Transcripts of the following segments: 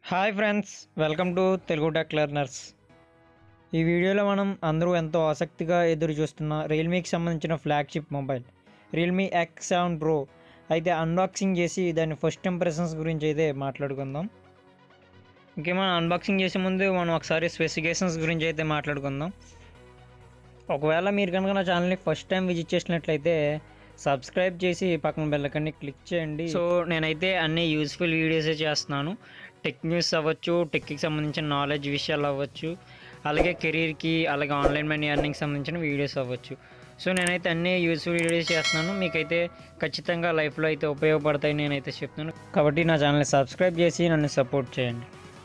hi friends welcome to Telugu tech learners ఈ వీడియోలో మనం అందరూ ఎంతో ఆసక్తిగా ఎదురు చూస్తున్న రియల్మీకి సంబంధించిన flagship mobile Realme X seven pro అయితే అన్బాక్సింగ్ చేసి దాని ఫస్ట్ ఇంప్రెషన్స్ గురించి అయితే మాట్లాడుకుందాం ఇంకే మనం అన్బాక్సింగ్ చేసే ముందు మనం ఒకసారి స్పెసిఫికేషన్స్ గురించి అయితే మాట్లాడుకుందాం ఒకవేళ మీరు కనుక నా ఛానల్ని ఫస్ట్ టైం విజిట్ చేసినట్లయితే సబ్స్క్రైబ్ చేసి పక్కన బెల్లకన్ని క్లిక్ చేయండి సో నేనైతే అన్ని యూస్ఫుల్ వీడియోసే చేస్తున్నాను టెక్ న్యూస్ అవ్వచ్చు టెక్కి సంబంధించిన నాలెడ్జ్ విషయాలు అవ్వచ్చు అలాగే కెరీర్కి అలాగే ఆన్లైన్ మనీ ఎర్నింగ్కి సంబంధించిన వీడియోస్ అవ్వచ్చు సో నేనైతే అన్ని యూస్ఫుల్ వీడియోస్ చేస్తున్నాను మీకైతే ఖచ్చితంగా లైఫ్లో అయితే ఉపయోగపడతాయి నేనైతే చెప్తున్నాను కాబట్టి నా ఛానల్ని సబ్స్క్రైబ్ చేసి నన్ను సపోర్ట్ చేయండి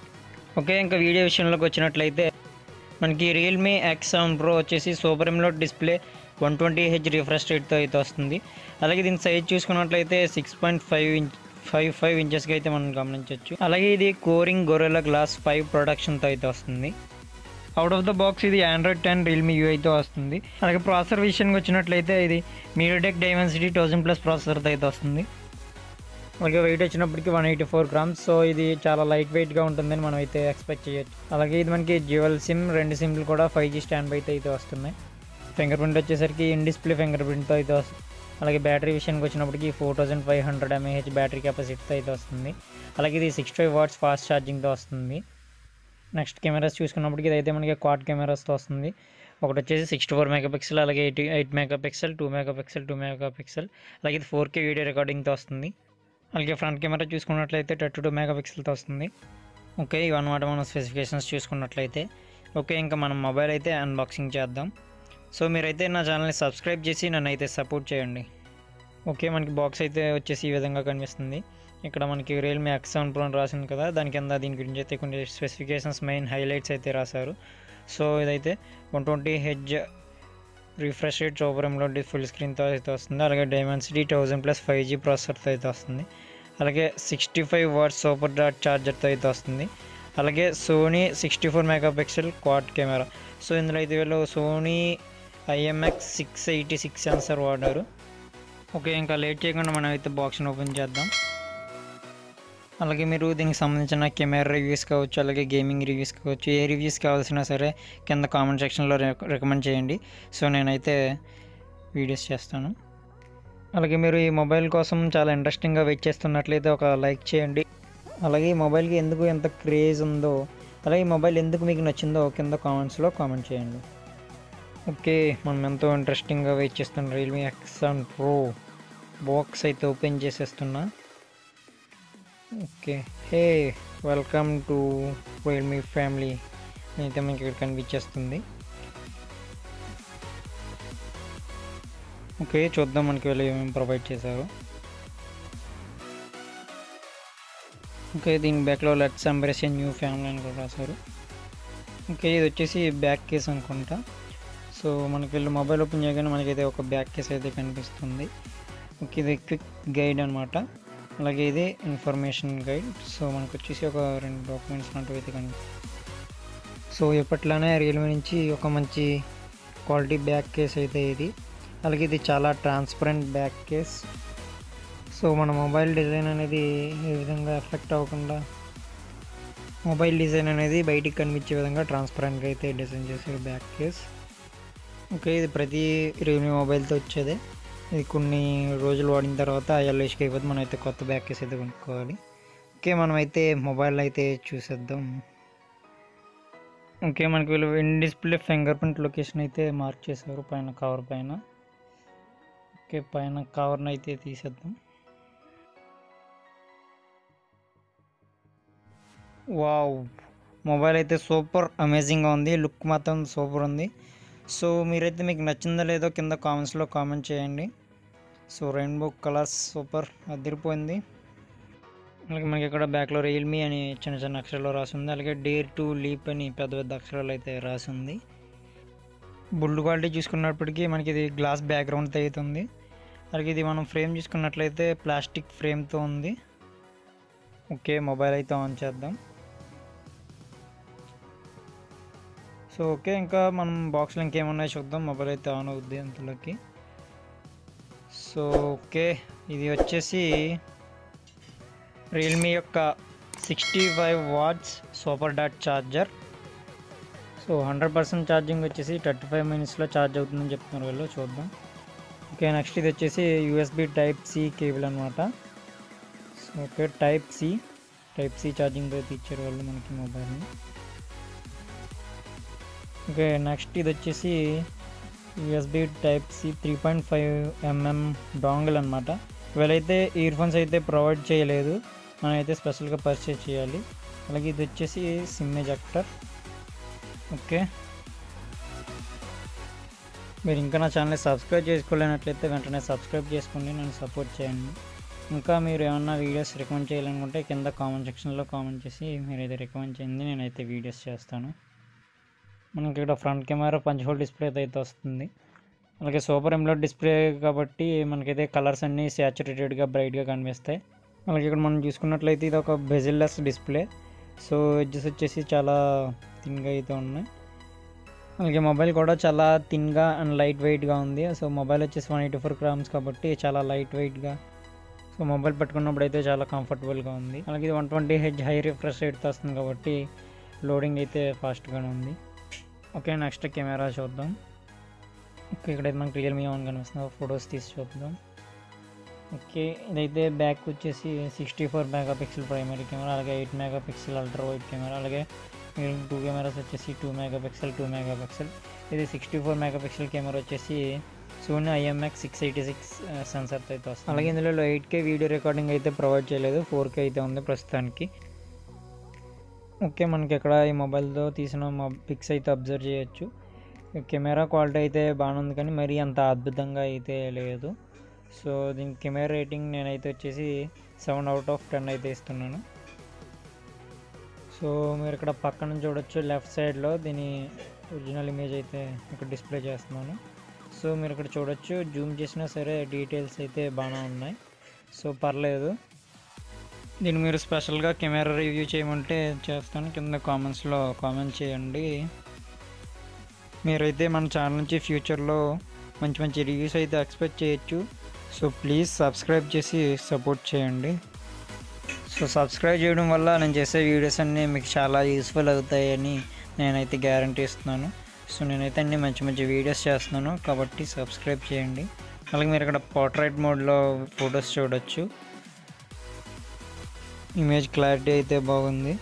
ఓకే ఇంకా వీడియో విషయంలోకి వచ్చినట్లయితే మనకి రియల్మీ ఎక్స్ సెవెన్ ప్రో వచ్చేసి super AMOLED display one twenty H refresh రేట్తో అయితే వస్తుంది అలాగే దీని సైజ్ చూసుకున్నట్లయితే six point five inch five five ఇంచెస్కి అయితే మనం గమనించవచ్చు అలాగే ఇది కోరింగ్ గొరెలా గ్లాస్ ఫైవ్ ప్రొడక్షన్తో అయితే వస్తుంది అవుట్ ఆఫ్ ద బాక్స్ ఇది ఆండ్రాయిడ్ టెన్ రియల్మీ యూ అయితే వస్తుంది అలాగే ప్రాసెసర్ విషయానికి వచ్చినట్లయితే ఇది మీడియాటెక్ డైమెన్సిటీ థౌసండ్ ప్లస్ ప్రాసెసర్తో అయితే వస్తుంది అలాగే వెయిట్ వచ్చినప్పటికి one eighty four grams so ఇది చాలా లైట్ వెయిట్గా ఉంటుందని మనం అయితే ఎక్స్పెక్ట్ చేయొచ్చు అలాగే ఇది మనకి జ్యువెల్ సిమ్ రెండు సిమ్లు కూడా ఫైవ్ జీ స్టాండ్ బై అయితే వస్తున్నాయి ఫింగర్ ప్రింట్ వచ్చేసరికి ఇన్ డిస్ప్లే ఫింగర్ ప్రింట్తో అయితే వస్తుంది అలాగే బ్యాటరీ విషయానికి వచ్చినప్పటికి four thousand five hundred mAh battery కెపాసిటీతో అయితే వస్తుంది అలాగే ఇది సిక్స్టీ ఫైవ్ వాట్స్ ఫాస్ట్ ఛార్జింగ్తో వస్తుంది నెక్స్ట్ కెమెరాస్ చూసుకున్నప్పటికి ఇది అయితే మనకి క్వాడ్ కెమెరాస్తో వస్తుంది ఒకటి వచ్చేసి సిక్స్టీ ఫోర్ మెగా పిక్సెల్ అలాగే eight eight megapixel two megapixel two megapixel అలాగే ఇది ఫోర్ కే వీడియో రికార్డింగ్తో వస్తుంది అలాగే ఫ్రంట్ కెమెరా చూసుకున్నట్లయితే థర్టీ టూ మెగా పిక్సెల్తో వస్తుంది ఓకే ఇవన్నమాట మనం స్పెసిఫికేషన్స్ చూసుకున్నట్లయితే ఓకే ఇంకా మనం మొబైల్ అయితే అన్బాక్సింగ్ చేద్దాం సో మీరైతే నా ఛానల్ని సబ్స్క్రైబ్ చేసి నన్ను అయితే సపోర్ట్ చేయండి ఓకే మనకి బాక్స్ అయితే వచ్చేసి ఈ విధంగా కనిపిస్తుంది ఇక్కడ మనకి రియల్మీ ఎక్స్ సెవెన్ ప్రో అని రాసింది కదా దాని కింద దీని గురించి అయితే కొన్ని స్పెసిఫికేషన్స్ మెయిన్ హైలైట్స్ అయితే రాశారు సో ఇదైతే one twenty H refresh rate super AMOLED full స్క్రీన్తో అయితే వస్తుంది అలాగే Dimensity thousand plus five G ప్రాసెసర్తో అయితే వస్తుంది అలాగే sixty five watts super dot ఛార్జర్తో అయితే వస్తుంది అలాగే Sony sixty four megapixel quad camera so ఇందులో అయితే వీళ్ళు Sony IMX six eighty six sensor వాడారు ఓకే ఇంకా లేట్ చేయకుండా మనం అయితే బాక్స్ని ఓపెన్ చేద్దాం అలాగే మీరు దీనికి సంబంధించిన కెమెరా రివ్యూస్ కావచ్చు అలాగే గేమింగ్ రివ్యూస్ కావచ్చు ఏ రివ్యూస్ కావాల్సినా సరే కింద కామెంట్ సెక్షన్లో రికమెండ్ చేయండి సో నేనైతే వీడియోస్ చేస్తాను అలాగే మీరు ఈ మొబైల్ కోసం చాలా ఇంట్రెస్టింగ్గా వెయిట్ చేస్తున్నట్లయితే ఒక లైక్ చేయండి అలాగే ఈ మొబైల్కి ఎందుకు ఎంత క్రేజ్ ఉందో అలాగే ఈ మొబైల్ ఎందుకు మీకు నచ్చిందో కింద కామెంట్స్లో కామెంట్ చేయండి ఓకే మనం ఎంతో ఇంట్రెస్టింగ్గా వెయిట్ చేస్తున్నాం Realme X seven pro box అయితే ఓపెన్ చేసేస్తున్నా okay hey welcome to Realme family అయితే మనకి ఇక్కడ కనిపించేస్తుంది ఓకే చూద్దాం మనకి వీళ్ళు ఏమేమి ప్రొవైడ్ చేశారు ఓకే దీని బ్యాక్లో let's embrace a new family అని కూడా రాశారు ఓకే ఇది వచ్చేసి బ్యాక్ కేస్ అనుకుంటా సో మనకి వీళ్ళు మొబైల్ ఓపెన్ చేయగానే మనకైతే ఒక బ్యాక్ కేస్ అయితే కనిపిస్తుంది ఓకే ఇది క్విక్ గైడ్ అనమాట అలాగే ఇది ఇన్ఫర్మేషన్ గైడ్ సో మనకు వచ్చేసి ఒక రెండు డాక్యుమెంట్స్ లాంటివి అయితే కనిపి సో ఎప్పట్లానే రియల్మీ నుంచి ఒక మంచి క్వాలిటీ బ్యాక్ కేస్ అయితే ఇది అలాగే ఇది చాలా ట్రాన్స్పరెంట్ బ్యాక్ కేస్ సో మన మొబైల్ డిజైన్ అనేది ఏ విధంగా ఎఫెక్ట్ అవ్వకుండా మొబైల్ డిజైన్ అనేది బయటికి కనిపించే విధంగా ట్రాన్స్పరెంట్గా అయితే డిజైన్ చేసే బ్యాక్ కేస్ ఓకే ఇది ప్రతి రియల్మీ మొబైల్తో వచ్చేదే ఇది కొన్ని రోజులు వాడిన తర్వాత ఎల్ఐష్కి అయిపోతే మనం అయితే కొత్త బ్యాక్ కేస్ అయితే కొనుక్కోవాలి ఓకే మనం అయితే మొబైల్ అయితే చూసేద్దాం ఓకే మనకి వీళ్ళు in display fingerprint location అయితే మార్క్ చేశారు పైన కవర్ పైన ఓకే పైన కవర్ని అయితే తీసేద్దాం వావ్ మొబైల్ అయితే సూపర్ అమేజింగ్గా ఉంది లుక్ మాత్రం సూపర్ ఉంది సో మీరైతే మీకు నచ్చిందో లేదో కింద కామెంట్స్లో కామెంట్ చేయండి సో రెయిన్బో కలర్స్ సూపర్ అదిరిపోయింది అలాగే మనకి ఇక్కడ బ్యాక్లో రియల్మీ అని చిన్న చిన్న అక్షరాలు రాసి ఉంది అలాగే డేర్ టు లీప్ అని పెద్ద పెద్ద అక్షరాలు అయితే రాసి ఉంది బుల్డ్ క్వాలిటీ చూసుకున్నప్పటికీ మనకి ఇది గ్లాస్ బ్యాక్గ్రౌండ్తో అయితే ఉంది అలాగే ఇది మనం ఫ్రేమ్ చూసుకున్నట్లయితే ప్లాస్టిక్ ఫ్రేమ్తో ఉంది ఓకే మొబైల్ అయితే ఆన్ చేద్దాం సో ఓకే ఇంకా మనం బాక్స్లో ఇంకేమున్నాయో చూద్దాం మొబైల్ అయితే ఆన్ అవుద్ది అంతలోకి సో ఓకే ఇది వచ్చేసి రియల్మీ యొక్క సిక్స్టీ ఫైవ్ వాట్స్ సూపర్ డాట్ charger so hundred percent charging వచ్చేసి థర్టీ ఫైవ్ మినిట్స్లో ఛార్జ్ అవుతుందని చెప్తున్నారు వీళ్ళు చూద్దాం ఓకే నెక్స్ట్ ఇది వచ్చేసి యూఎస్బి టైప్ సి కేబుల్ అనమాట so okay type C type C charging అయితే ఇచ్చారు వాళ్ళు మనకి మొబైల్ని ఓకే నెక్స్ట్ ఇది వచ్చేసి USB type C three point five mm dongle అనమాట వీళ్ళైతే ఇయర్ ఫోన్స్ అయితే ప్రొవైడ్ చేయలేదు మనం అయితే స్పెషల్గా పర్చేజ్ చేయాలి అలాగే ఇది వచ్చేసి సిమ్ ఎజెక్టర్ ఓకే మీరు ఇంకా నా ఛానల్ని సబ్స్క్రైబ్ చేసుకోలేనట్లయితే వెంటనే సబ్స్క్రైబ్ చేసుకోండి నన్ను సపోర్ట్ చేయండి ఇంకా మీరు ఏమన్నా వీడియోస్ రికమెండ్ చేయాలనుకుంటే కింద కామెంట్ సెక్షన్లో కామెంట్ చేసి మీరైతే రికమెండ్ చేయండి నేనైతే వీడియోస్ చేస్తాను మనకి ఇక్కడ front camera punch hole display అయితే వస్తుంది అలాగే సూపర్ ఎమ్లోడ్ డిస్ప్లే కాబట్టి మనకైతే కలర్స్ అన్నీ శాచురేటెడ్గా బ్రైట్గా కనిపిస్తాయి అలాగే ఇక్కడ మనం చూసుకున్నట్లయితే ఇది ఒక బెజిల్లెస్ డిస్ప్లే సో ఎడ్జెస్ వచ్చేసి చాలా థిన్గా అయితే ఉన్నాయి అలాగే మొబైల్ కూడా చాలా థిన్గా అండ్ లైట్ వెయిట్గా ఉంది సో మొబైల్ వచ్చేసి వన్ ఎయిటీ ఫోర్ గ్రామ్స్ కాబట్టి చాలా లైట్ వెయిట్గా సో మొబైల్ పట్టుకున్నప్పుడు అయితే చాలా కంఫర్టబుల్గా ఉంది అలాగే ఇది one twenty H high refresh రేట్తో వస్తుంది కాబట్టి లోడింగ్ అయితే ఫాస్ట్గానే ఉంది ఓకే నెక్స్ట్ కెమెరా చూద్దాం ఓకే ఇక్కడైతే మనకి రియల్మీ ఆన్ కనిపిస్తుంది ఫొటోస్ తీసి చూద్దాం ఓకే ఇదైతే బ్యాక్ వచ్చేసి sixty four megapixel primary camera అలాగే eight megapixel ultra wide camera అలాగే టూ కెమెరాస్ వచ్చేసి two megapixel two megapixel ఇది sixty four megapixel camera వచ్చేసి Sony IMX six eighty six సెన్సర్తో అయితే వస్తుంది అలాగే ఇందులో ఎయిట్ కే వీడియో రికార్డింగ్ అయితే ప్రొవైడ్ చేయలేదు ఫోర్ కే అయితే ఉంది ప్రస్తుతానికి ఓకే మనకి ఇక్కడ ఈ మొబైల్తో తీసిన పిక్స్ అయితే అబ్జర్వ్ చేయొచ్చు కెమెరా క్వాలిటీ అయితే బాగానే ఉంది కానీ మరీ అంత అద్భుతంగా అయితే లేదు సో దీని కెమెరా రేటింగ్ నేనైతే వచ్చేసి సెవెన్ అవుట్ ఆఫ్ టెన్ అయితే ఇస్తున్నాను సో మీరు ఇక్కడ పక్కన చూడొచ్చు లెఫ్ట్ సైడ్లో దీని ఒరిజినల్ ఇమేజ్ అయితే ఇక్కడ డిస్ప్లే చేస్తున్నాను సో మీరు ఇక్కడ చూడొచ్చు జూమ్ చేసినా సరే డీటెయిల్స్ అయితే బాగానే ఉన్నాయి సో పర్లేదు దీన్ని మీరు స్పెషల్గా కెమెరా రివ్యూ చేయమంటే చేస్తాను కింద కామెంట్స్లో కామెంట్ చేయండి మీరైతే మన ఛానల్ నుంచి ఫ్యూచర్లో మంచి మంచి రివ్యూస్ అయితే ఎక్స్పెక్ట్ చేయొచ్చు సో ప్లీజ్ సబ్స్క్రైబ్ చేసి సపోర్ట్ చేయండి సో సబ్స్క్రైబ్ చేయడం వల్ల నేను చేసే వీడియోస్ అన్నీ మీకు చాలా యూస్ఫుల్ అవుతాయని నేనైతే గ్యారంటీ ఇస్తున్నాను సో నేనైతే అన్ని మంచి మంచి వీడియోస్ చేస్తున్నాను కాబట్టి సబ్స్క్రైబ్ చేయండి అలాగే మీరు ఇక్కడ పోర్ట్రైట్ మోడ్లో ఫొటోస్ చూడొచ్చు ఇమేజ్ క్లారిటీ అయితే బాగుంది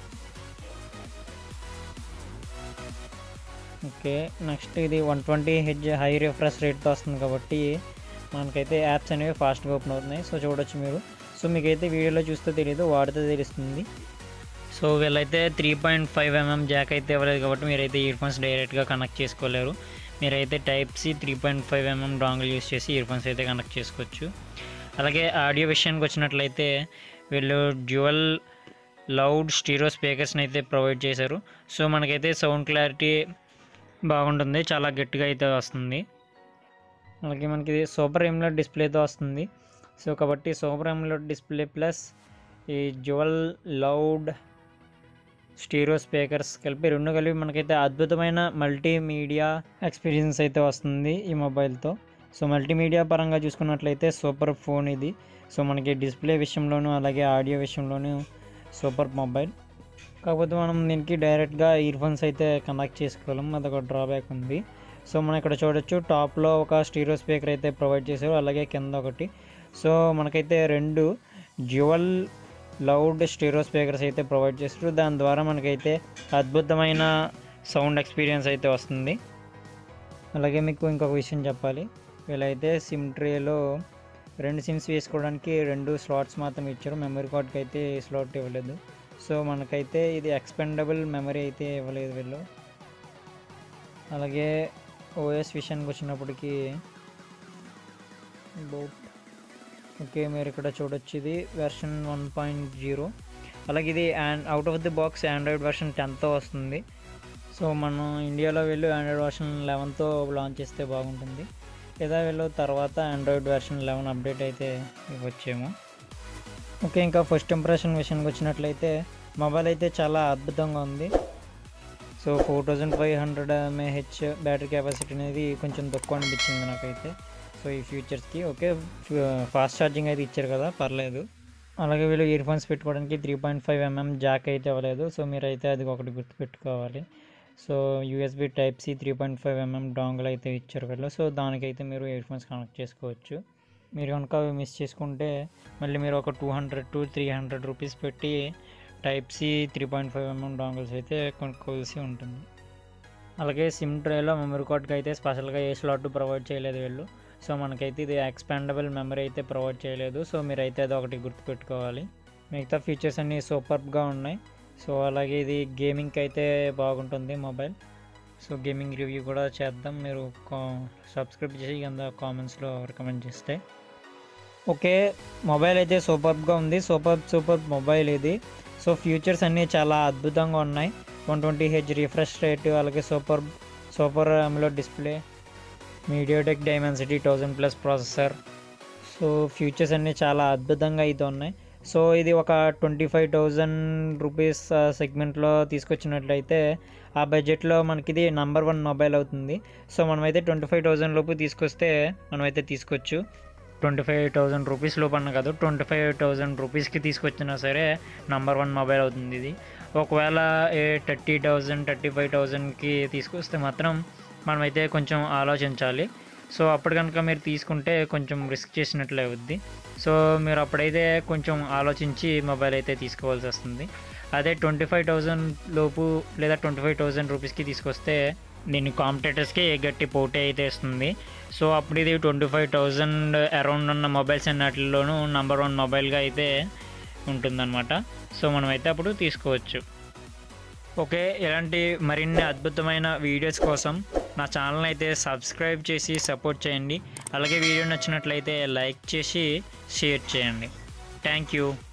ఓకే నెక్స్ట్ ఇది one twenty H high refresh రేట్తో వస్తుంది కాబట్టి మనకైతే యాప్స్ అనేవి ఫాస్ట్గా ఓపెన్ అవుతున్నాయి సో చూడొచ్చు మీరు సో మీకైతే వీడియోలో చూస్తే తెలియదు వాడితే తెలుస్తుంది సో వీళ్ళైతే three point five mm jack అయితే ఇవ్వలేదు కాబట్టి మీరైతే ఇయర్ ఫోన్స్ డైరెక్ట్గా కనెక్ట్ చేసుకోలేరు మీరైతే type C three point five mm dongle use చేసి ఇయర్ ఫోన్స్ అయితే కనెక్ట్ చేసుకోవచ్చు అలాగే ఆడియో విషయానికి వచ్చినట్లయితే వీళ్ళు డ్యువల్ లౌడ్ స్టీరో స్పీకర్స్ని అయితే ప్రొవైడ్ చేశారు సో మనకైతే సౌండ్ క్లారిటీ బాగుంటుంది చాలా గట్టిగా అయితే వస్తుంది అలాగే మనకి ఇది సూపర్ ఎమ్లెట్ డిస్ప్లేతో వస్తుంది సో కాబట్టి సూపర్ ఎమ్లెట్ డిస్ప్లే ప్లస్ ఈ జ్యువల్ లౌడ్ స్టీరియో స్పీకర్స్ కలిపి రెండు కలిపి మనకైతే అద్భుతమైన మల్టీమీడియా ఎక్స్పీరియన్స్ అయితే వస్తుంది ఈ మొబైల్తో సో మల్టీమీడియా పరంగా చూసుకున్నట్లయితే సూపర్ ఫోన్ ఇది సో మనకి డిస్ప్లే విషయంలోనూ అలాగే ఆడియో విషయంలోనూ సూపర్ మొబైల్ కాకపోతే మనం దీనికి డైరెక్ట్గా ఇయర్ ఫోన్స్ అయితే కనెక్ట్ చేసుకోలేం అదొక డ్రాబ్యాక్ ఉంది సో మనం ఇక్కడ చూడొచ్చు టాప్లో ఒక స్టీరియో స్పీకర్ అయితే ప్రొవైడ్ చేశారు అలాగే కింద ఒకటి సో మనకైతే రెండు జ్యువల్ లౌడ్ స్టీరియో స్పీకర్స్ అయితే ప్రొవైడ్ చేస్తారు దాని ద్వారా మనకైతే అద్భుతమైన సౌండ్ ఎక్స్పీరియన్స్ అయితే వస్తుంది అలాగే మీకు ఇంకొక విషయం చెప్పాలి వీళ్ళైతే సిమ్ ట్రేలో రెండు సిమ్స్ వేసుకోవడానికి రెండు స్లాట్స్ మాత్రం ఇచ్చారు మెమరీ కార్డ్కి అయితే స్లాట్ ఇవ్వలేదు సో మనకైతే ఇది ఎక్స్పెండబుల్ మెమరీ అయితే ఇవ్వలేదు వీళ్ళు అలాగే ఓఎస్ విషయానికి వచ్చినప్పటికీ బోట్ ఓకే మీరు ఇక్కడ చూడొచ్చు ఇది వెర్షన్ వన్ పాయింట్ జీరో అలాగే ఇది and out of the box Android version టెన్త్తో వస్తుంది సో మనం ఇండియాలో వెళ్ళి ఆండ్రాయిడ్ వెర్షన్ లెవెన్తో లాంచ్ చేస్తే బాగుంటుంది లేదా వీళ్ళు తర్వాత ఆండ్రాయిడ్ వెర్షన్ లెవెన్ అప్డేట్ అయితే ఇవ్వచ్చేమో ఓకే ఇంకా ఫస్ట్ ఇంప్రెషన్ విషయానికి వచ్చినట్లయితే మొబైల్ అయితే చాలా అద్భుతంగా ఉంది so four thousand five hundred mAh battery capacity అనేది కొంచెం తక్కువ అనిపించింది నాకైతే సో ఈ ఫ్యూచర్స్కి ఓకే ఫాస్ట్ ఛార్జింగ్ అయితే ఇచ్చారు కదా పర్లేదు అలాగే వీళ్ళు ఇయర్ ఫోన్స్ పెట్టుకోవడానికి three point five mm jack అయితే ఇవ్వలేదు సో మీరైతే అది ఒకటి గుర్తుపెట్టుకోవాలి so USB type C three point five mm dongle అయితే ఇచ్చారు వీళ్ళు సో దానికైతే మీరు ఇయర్ ఫోన్స్ కనెక్ట్ చేసుకోవచ్చు మీరు కనుక అవి మిస్ చేసుకుంటే మళ్ళీ మీరు ఒక two hundred to three hundred rupees పెట్టి type C three point five mm dongles అయితే కొనుక్కోవాల్సి ఉంటుంది అలాగే సిమ్ ట్రేలో మెమరీ కార్డ్కి అయితే స్పెషల్గా ఏ స్లాట్ ప్రొవైడ్ చేయలేదు వీళ్ళు సో మనకైతే ఇది ఎక్స్పాండబుల్ మెమరీ అయితే ప్రొవైడ్ చేయలేదు సో మీరైతే అది ఒకటి గుర్తుపెట్టుకోవాలి మిగతా ఫీచర్స్ అన్నీ సూపర్గా ఉన్నాయి సో అలాగే ఇది గేమింగ్కి అయితే బాగుంటుంది మొబైల్ సో గేమింగ్ రివ్యూ కూడా చేద్దాం మీరు సబ్స్క్రైబ్ చేసి కింద కామెంట్స్లో రికమెండ్ చేస్తే ఓకే మొబైల్ అయితే సూపర్గా ఉంది సూపర్ సూపర్ మొబైల్ ఇది సో ఫ్యూచర్స్ అన్నీ చాలా అద్భుతంగా ఉన్నాయి one twenty H refresh rate అలాగే super super AMOLED display MediaTek Dimensity thousand plus processor so features అన్నీ చాలా అద్భుతంగా అయితే ఉన్నాయి సో ఇది ఒక ట్వంటీ ఫైవ్ థౌజండ్ రూపీస్ సెగ్మెంట్లో తీసుకొచ్చినట్లయితే ఆ బడ్జెట్లో మనకి ఇది నంబర్ వన్ మొబైల్ అవుతుంది సో మనమైతే ట్వంటీ ఫైవ్ థౌజండ్ లోపు తీసుకొస్తే మనమైతే తీసుకోవచ్చు ట్వంటీ ఫైవ్ థౌజండ్ రూపీస్ లోపు అన్న కాదు ట్వంటీ ఫైవ్ థౌజండ్ రూపీస్కి తీసుకొచ్చినా సరే నంబర్ వన్ మొబైల్ అవుతుంది ఇది ఒకవేళ ఏ థర్టీ థౌజండ్ థర్టీ ఫైవ్ థౌజండ్కి తీసుకొస్తే మాత్రం మనమైతే కొంచెం ఆలోచించాలి సో అప్పుడు కనుక మీరు తీసుకుంటే కొంచెం రిస్క్ చేసినట్లే అవుద్ది సో మీరు అప్పుడైతే కొంచెం ఆలోచించి మొబైల్ అయితే తీసుకోవాల్సి వస్తుంది అదే ట్వంటీ ఫైవ్ థౌజండ్ లోపు లేదా ట్వంటీ ఫైవ్ థౌజండ్ రూపీస్కి తీసుకొస్తే దీని కాంపిటేటర్స్కి గట్టి పోటీ అయితే ఇస్తుంది సో అప్పుడు ఇది ట్వంటీ ఫైవ్ థౌజండ్ అరౌండ్ ఉన్న మొబైల్స్ అన్నిటిలోనూ నంబర్ వన్ మొబైల్గా అయితే ఉంటుందన్నమాట సో మనమైతే అప్పుడు తీసుకోవచ్చు ఓకే ఇలాంటి మరిన్ని అద్భుతమైన వీడియోస్ కోసం నా ఛానల్ అయితే సబ్స్క్రైబ్ చేసి సపోర్ట్ చేయండి అలాగే వీడియో నచ్చినట్లయితే లైక్ చేసి షేర్ చేయండి థ్యాంక్ యూ